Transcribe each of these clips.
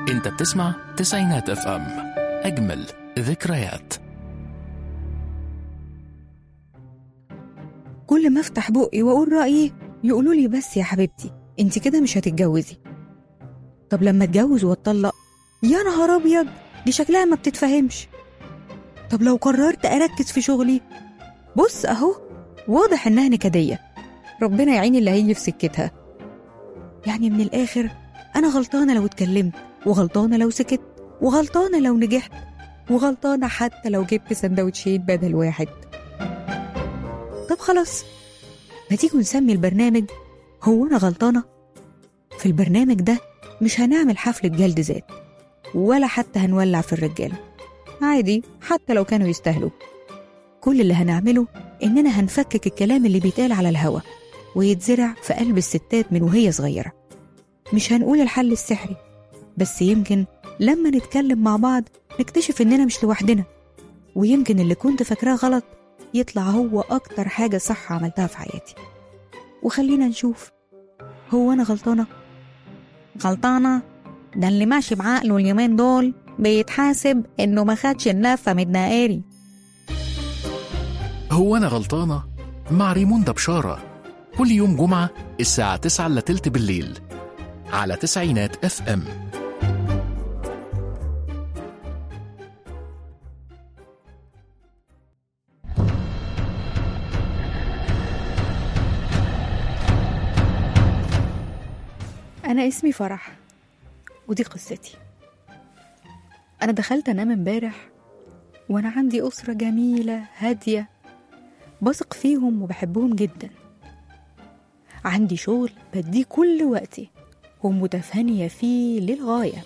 انت بتسمع تسعينات اف ام اجمل ذكريات كل ما افتح بقي واقول رايي يقولوا لي بس يا حبيبتي انت كده مش هتتجوزي طب لما اتجوز واتطلق يا نهار ابيض دي شكلها ما بتتفهمش طب لو قررت اركز في شغلي بص اهو واضح انها نكديه ربنا يعين اللي هيجي في سكتها يعني من الاخر انا غلطانه لو اتكلمت وغلطانه لو سكت وغلطانه لو نجحت وغلطانه حتى لو جبت سندوتشين بدل واحد طب خلاص ما تيجوا نسمي البرنامج هو أنا غلطانة؟ في البرنامج ده مش هنعمل حفلة جلد ذات ولا حتى هنولع في الرجالة عادي حتى لو كانوا يستاهلوا كل اللي هنعمله إننا هنفكك الكلام اللي بيتقال على الهوا ويتزرع في قلب الستات من وهي صغيرة مش هنقول الحل السحري بس يمكن لما نتكلم مع بعض نكتشف إننا مش لوحدنا ويمكن اللي كنت فاكراه غلط يطلع هو أكتر حاجة صح عملتها في حياتي وخلينا نشوف هو أنا غلطانة؟ غلطانة؟ ده اللي ماشي بعقله اليومين دول بيتحاسب إنه ما خدش اللفة من الدقاري هو انا غلطانه مع ريموندا بشاره كل يوم جمعه الساعه 9 الا تلت بالليل على تسعينات اف ام أنا اسمي فرح ودي قصتي أنا دخلت أنام امبارح وأنا عندي أسرة جميلة هادية بثق فيهم وبحبهم جدا عندي شغل بديه كل وقتي ومتفانية فيه للغاية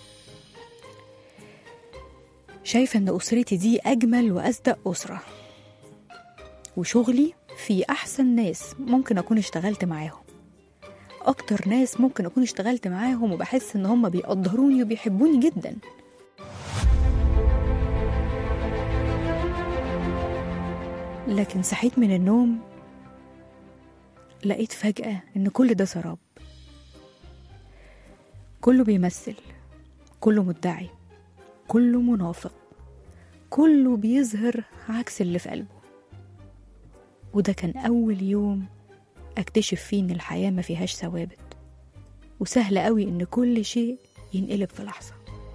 شايفة إن أسرتي دي أجمل وأصدق أسرة وشغلي في أحسن ناس ممكن أكون اشتغلت معاهم أكتر ناس ممكن أكون اشتغلت معاهم وبحس إن هم بيقدروني وبيحبوني جدا لكن صحيت من النوم لقيت فجأة إن كل ده سراب كله بيمثل كله مدعي كله منافق كله بيظهر عكس اللي في قلبه وده كان أول يوم أكتشف فيه إن الحياة ما فيهاش ثوابت وسهل قوي إن كل شيء ينقلب في لحظة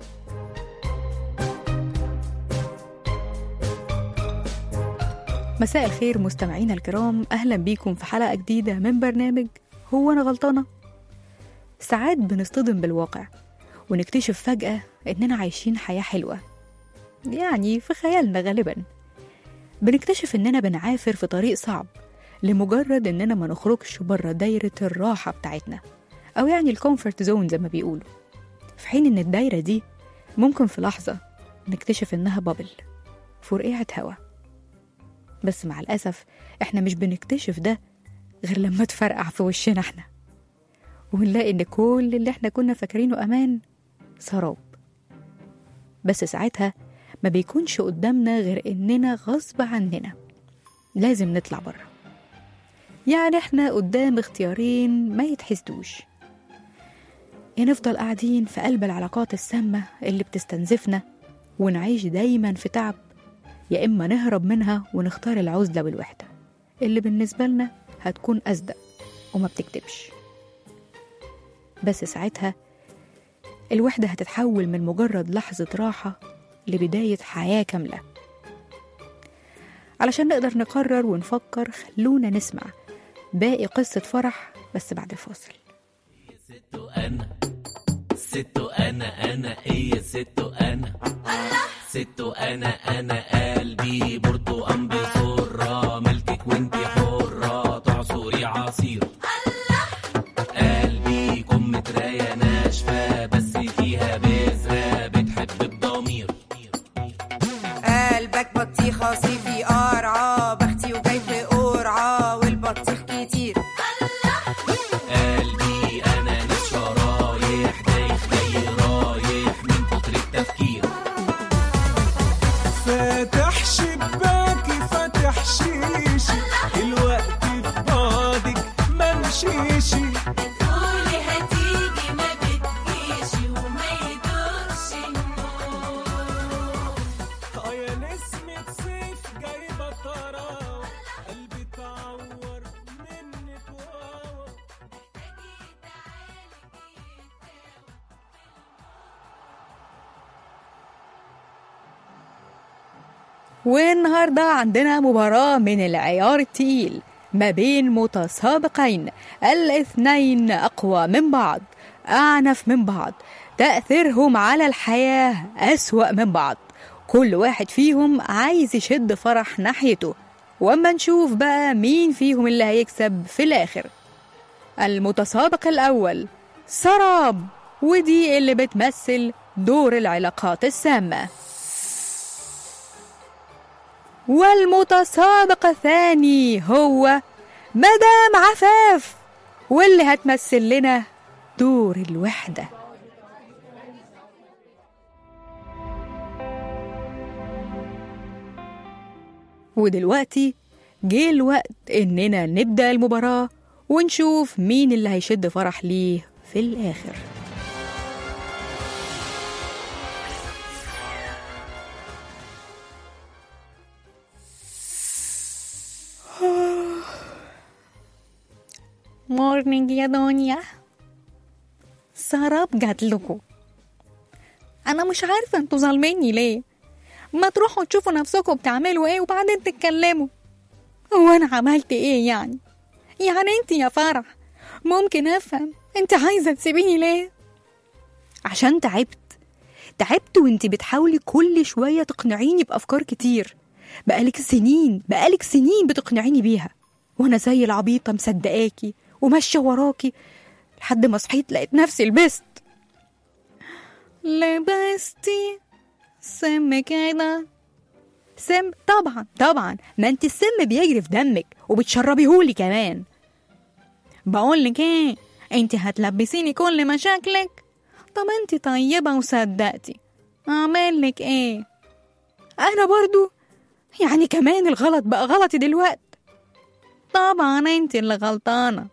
مساء الخير مستمعينا الكرام أهلا بيكم في حلقة جديدة من برنامج هو أنا غلطانة ساعات بنصطدم بالواقع ونكتشف فجأة إننا عايشين حياة حلوة يعني في خيالنا غالبا بنكتشف إننا بنعافر في طريق صعب لمجرد إننا ما نخرجش بره دايرة الراحة بتاعتنا أو يعني الكومفورت زون زي ما بيقولوا في حين إن الدايرة دي ممكن في لحظة نكتشف إنها بابل فرقعة هوا بس مع الأسف إحنا مش بنكتشف ده غير لما تفرقع في وشنا إحنا ونلاقي إن كل اللي إحنا كنا فاكرينه أمان سراب بس ساعتها ما بيكونش قدامنا غير إننا غصب عننا لازم نطلع بره يعني إحنا قدام اختيارين ما يتحسدوش يا نفضل قاعدين في قلب العلاقات السامة اللي بتستنزفنا ونعيش دايما في تعب يا إما نهرب منها ونختار العزلة والوحدة اللي بالنسبة لنا هتكون أصدق وما بتكتبش بس ساعتها الوحدة هتتحول من مجرد لحظة راحة لبداية حياة كاملة علشان نقدر نقرر ونفكر خلونا نسمع باقي قصة فرح بس بعد الفاصل انا ست انا انا ايه ست انا ست انا انا قلبي برتقان بسرة ملكك وانتي حرة تعصري عصير قلبي كم متراية ناشفة بس فيها بذرة بتحب بضمير قلبك بطيخة صيفي قرعة بختي وجاي في قرعة والبطيخ كتير قلبي انا مش رايح دايخ جاي رايح من كتر التفكير فاتح شباكي فاتح شيشي الوقت في بعدك والنهاردة عندنا مباراة من العيار التقيل ما بين متسابقين الاثنين أقوى من بعض أعنف من بعض تأثيرهم على الحياة أسوأ من بعض كل واحد فيهم عايز يشد فرح ناحيته واما نشوف بقى مين فيهم اللي هيكسب في الآخر المتسابق الأول سراب ودي اللي بتمثل دور العلاقات السامة والمتسابق الثاني هو مدام عفاف واللي هتمثل لنا دور الوحده ودلوقتي جه الوقت إننا نبدأ المباراة ونشوف مين اللي هيشد فرح ليه في الآخر مورنينج يا دنيا سراب جات لكم انا مش عارفه انتوا ظالميني ليه ما تروحوا تشوفوا نفسكم بتعملوا ايه وبعدين تتكلموا هو انا عملت ايه يعني يعني انت يا فرح ممكن افهم انت عايزه تسيبيني ليه عشان تعبت تعبت وانت بتحاولي كل شويه تقنعيني بافكار كتير بقالك سنين بقالك سنين بتقنعيني بيها وانا زي العبيطه مصدقاكي وماشيه وراكي لحد ما صحيت لقيت نفسي لبست لبستي سم كده سم طبعا طبعا ما انت السم بيجري في دمك وبتشربيهولي كمان بقولك ايه انت هتلبسيني كل مشاكلك طب انت طيبة وصدقتي اعملك ايه انا برضو يعني كمان الغلط بقى غلطي دلوقت طبعا انت اللي غلطانة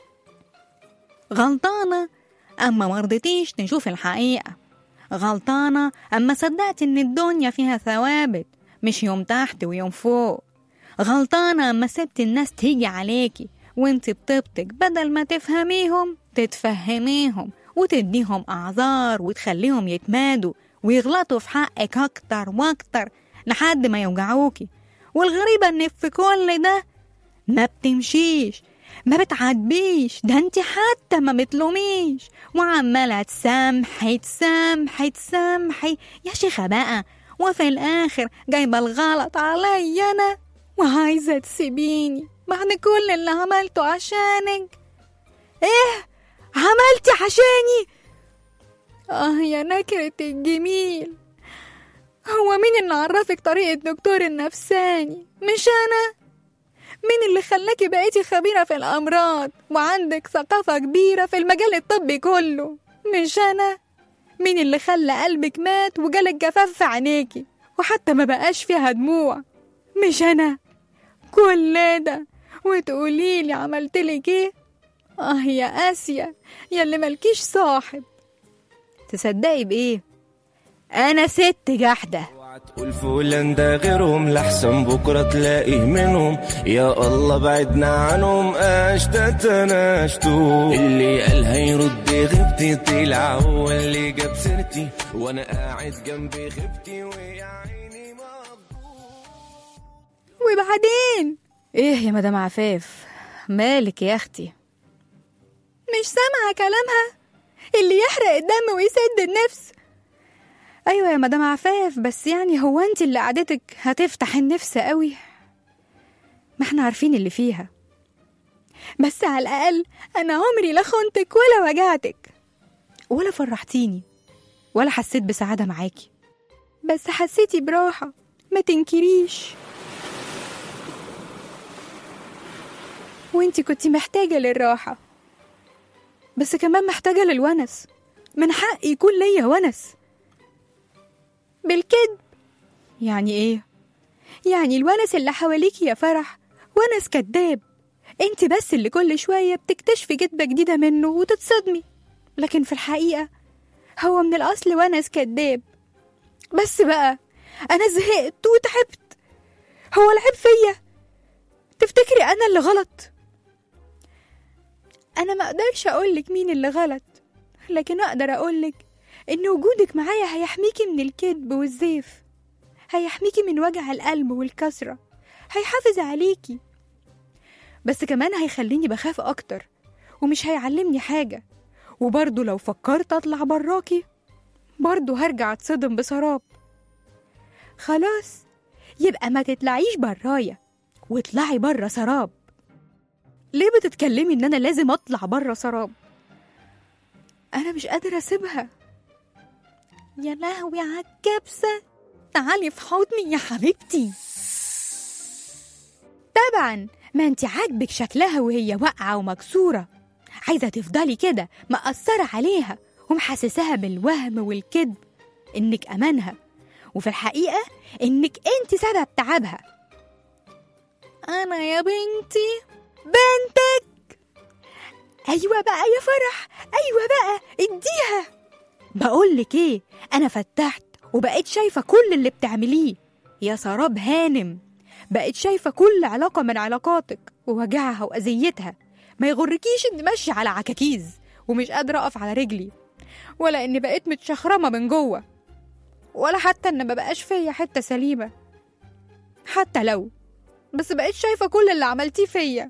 غلطانة اما مرضتيش تشوف الحقيقة غلطانة أما صدقت إن الدنيا فيها ثوابت مش يوم تحت ويوم فوق غلطانة أما سبت الناس تيجي عليكي وانت بطيبتك بدل ما تفهميهم تتفهميهم وتديهم أعذار وتخليهم يتمادوا ويغلطوا في حقك أكتر وأكتر لحد ما يوجعوكي والغريبة إن في كل ده ما بتمشيش ما بتعاتبيش ده انت حتى ما بتلوميش وعمالة تسامحي تسامحي تسامحي يا شيخة بقى وفي الآخر جايبة الغلط علي أنا وعايزة تسيبيني بعد كل اللي عملته عشانك ايه عملتي عشاني اه يا نكرة الجميل هو مين اللي عرفك طريقة دكتور النفساني مش أنا مين اللي خلاكي بقيتي خبيرة في الأمراض وعندك ثقافة كبيرة في المجال الطبي كله مش أنا مين اللي خلى قلبك مات وجالك جفاف في عينيكي وحتى ما بقاش فيها دموع مش أنا كل ده وتقوليلي عملتلك ايه اه يا آسيا يا اللي ملكيش صاحب تصدقي بإيه أنا ست جحدة تقول فلان ده غيرهم لحسن بكرة تلاقيه منهم يا الله بعدنا عنهم اشتت انا اشتو اللي قال هيرد غبتي طلع هو اللي جاب سيرتي وانا قاعد جنبي غبتي ويا عيني وبعدين ايه يا مدام عفاف مالك يا اختي مش سامعة كلامها اللي يحرق الدم ويسد النفس ايوه يا مدام عفاف بس يعني هو انت اللي قعدتك هتفتح النفس قوي ما احنا عارفين اللي فيها بس على الاقل انا عمري لا خنتك ولا وجعتك ولا فرحتيني ولا حسيت بسعاده معاكي بس حسيتي براحه ما تنكريش وانتي كنتي محتاجه للراحه بس كمان محتاجه للونس من حقي يكون ليا ونس بالكذب يعني ايه يعني الونس اللي حواليكي يا فرح ونس كداب انت بس اللي كل شوية بتكتشفي كدبة جديدة منه وتتصدمي لكن في الحقيقة هو من الأصل ونس كداب بس بقى أنا زهقت وتعبت هو العيب فيا تفتكري أنا اللي غلط أنا ما أقدرش أقولك مين اللي غلط لكن أقدر أقولك إن وجودك معايا هيحميكي من الكذب والزيف هيحميكي من وجع القلب والكسرة هيحافظ عليكي بس كمان هيخليني بخاف أكتر ومش هيعلمني حاجة وبرضه لو فكرت أطلع براكي برضه هرجع اتصدم بسراب خلاص يبقى ما تطلعيش برايا واطلعي برا سراب ليه بتتكلمي ان انا لازم اطلع برا سراب انا مش قادره اسيبها يا لهوي عالكبسه تعالي في حضني يا حبيبتي طبعا ما انت عاجبك شكلها وهي واقعه ومكسوره عايزه تفضلي كده مأثره عليها ومحسساها بالوهم والكذب انك امانها وفي الحقيقه انك انت سبب تعبها انا يا بنتي بنتك ايوه بقى يا فرح ايوه بقى اديها بقولك ايه انا فتحت وبقيت شايفه كل اللي بتعمليه يا سراب هانم بقيت شايفه كل علاقه من علاقاتك ووجعها واذيتها ما يغركيش اني ماشيه على عكاكيز ومش قادره اقف على رجلي ولا اني بقيت متشخرمه من جوه ولا حتى ان ما بقاش فيا حته سليمه حتى لو بس بقيت شايفه كل اللي عملتيه فيا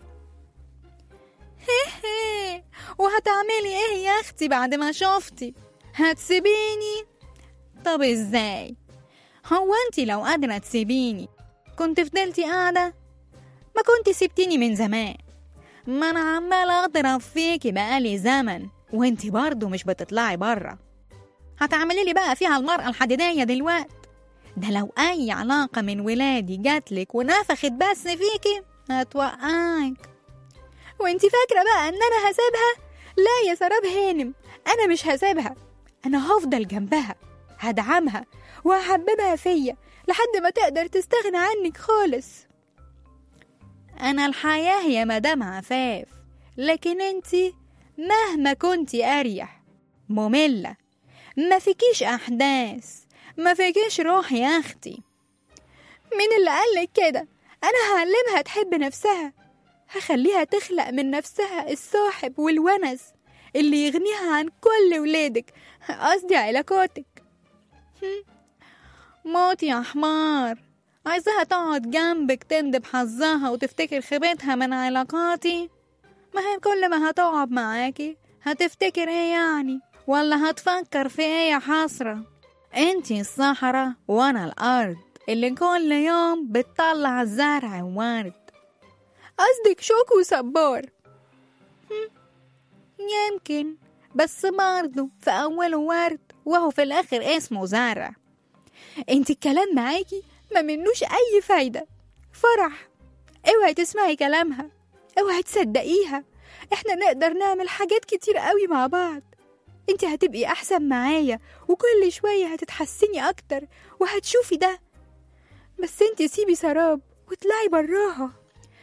وهتعملي ايه يا اختي بعد ما شفتي هتسيبيني طب ازاي هو انت لو قادره تسيبيني كنت فضلتي قاعده ما كنت سبتيني من زمان ما انا عماله اضرب فيكي بقالي زمن وانت برضه مش بتطلعي بره هتعملي لي بقى فيها المرأة الحديدية دلوقت ده لو أي علاقة من ولادي جاتلك ونفخت بس فيكي هتوقعك وانتي فاكرة بقى ان انا هسيبها لا يا سراب هانم انا مش هسيبها انا هفضل جنبها هدعمها وهحببها فيا لحد ما تقدر تستغنى عنك خالص انا الحياة يا مدام عفاف لكن انتي مهما كنتي اريح مملة ما فيكيش احداث ما فيكيش روح يا اختي مين اللي قالك كده انا هعلمها تحب نفسها هخليها تخلق من نفسها الصاحب والونس اللي يغنيها عن كل ولادك قصدي علاقاتك هم. موت يا حمار عايزاها تقعد جنبك تندب حظها وتفتكر خيبتها من علاقاتي ما هي كل ما هتقعد معاكي هتفتكر ايه يعني ولا هتفكر في ايه يا حسرة انتي الصحراء وانا الارض اللي كل يوم بتطلع زرع وورد قصدك شوك وصبار هم، يمكن بس برضه في أوله ورد وهو في الآخر اسمه زرع انت الكلام معاكي ما منوش أي فايدة فرح اوعي تسمعي كلامها اوعي تصدقيها احنا نقدر نعمل حاجات كتير قوي مع بعض انت هتبقي احسن معايا وكل شوية هتتحسني اكتر وهتشوفي ده بس انت سيبي سراب واطلعي براها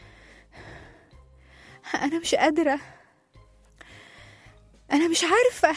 انا مش قادرة انا مش عارفة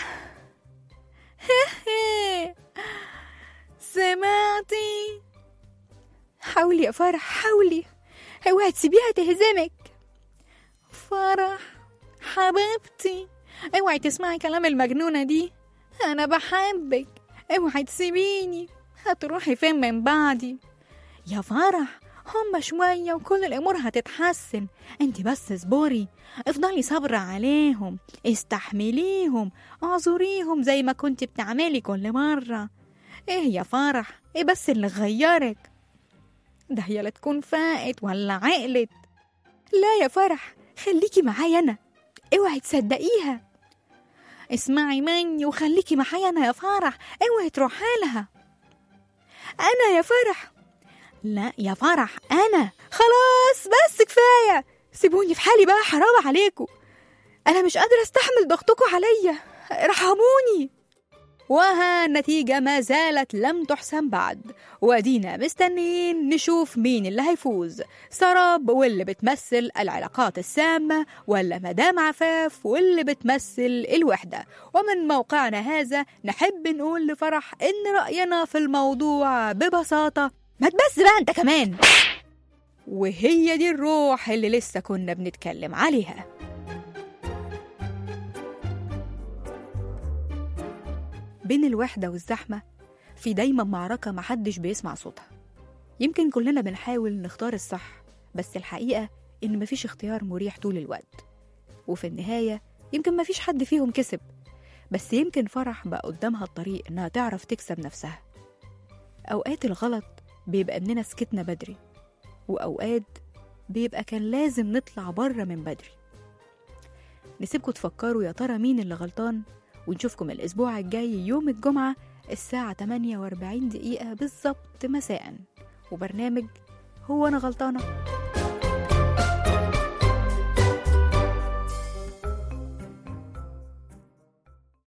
سمعتي حاولي يا فرح حاولي اوعي تسيبيها تهزمك فرح حبيبتي اوعي تسمعي كلام المجنونة دي انا بحبك اوعي تسيبيني هتروحي فين من بعدي يا فرح هما شوية وكل الأمور هتتحسن انت بس اصبري افضلي صابرة عليهم استحمليهم اعذريهم زي ما كنت بتعملي كل مرة ايه يا فرح ايه بس اللي غيرك ده هي لا تكون فاقت ولا عقلت لا يا فرح خليكي معايا انا اوعي تصدقيها اسمعي مني وخليكي معايا انا يا فرح اوعي تروحي لها انا يا فرح لا يا فرح انا خلاص بس كفايه سيبوني في حالي بقى حرام عليكم انا مش قادره استحمل ضغطكم عليا ارحموني وها النتيجة ما زالت لم تحسم بعد ودينا مستنيين نشوف مين اللي هيفوز سراب واللي بتمثل العلاقات السامة ولا مدام عفاف واللي بتمثل الوحدة ومن موقعنا هذا نحب نقول لفرح إن رأينا في الموضوع ببساطة ما تبس بقى انت كمان وهي دي الروح اللي لسه كنا بنتكلم عليها بين الوحدة والزحمة في دايما معركة محدش بيسمع صوتها يمكن كلنا بنحاول نختار الصح بس الحقيقة إن مفيش اختيار مريح طول الوقت وفي النهاية يمكن مفيش حد فيهم كسب بس يمكن فرح بقى قدامها الطريق إنها تعرف تكسب نفسها أوقات الغلط بيبقى إننا سكتنا بدري وأوقات بيبقى كان لازم نطلع بره من بدري نسيبكم تفكروا يا ترى مين اللي غلطان ونشوفكم الأسبوع الجاي يوم الجمعة الساعة 48 دقيقة بالظبط مساء وبرنامج هو أنا غلطانة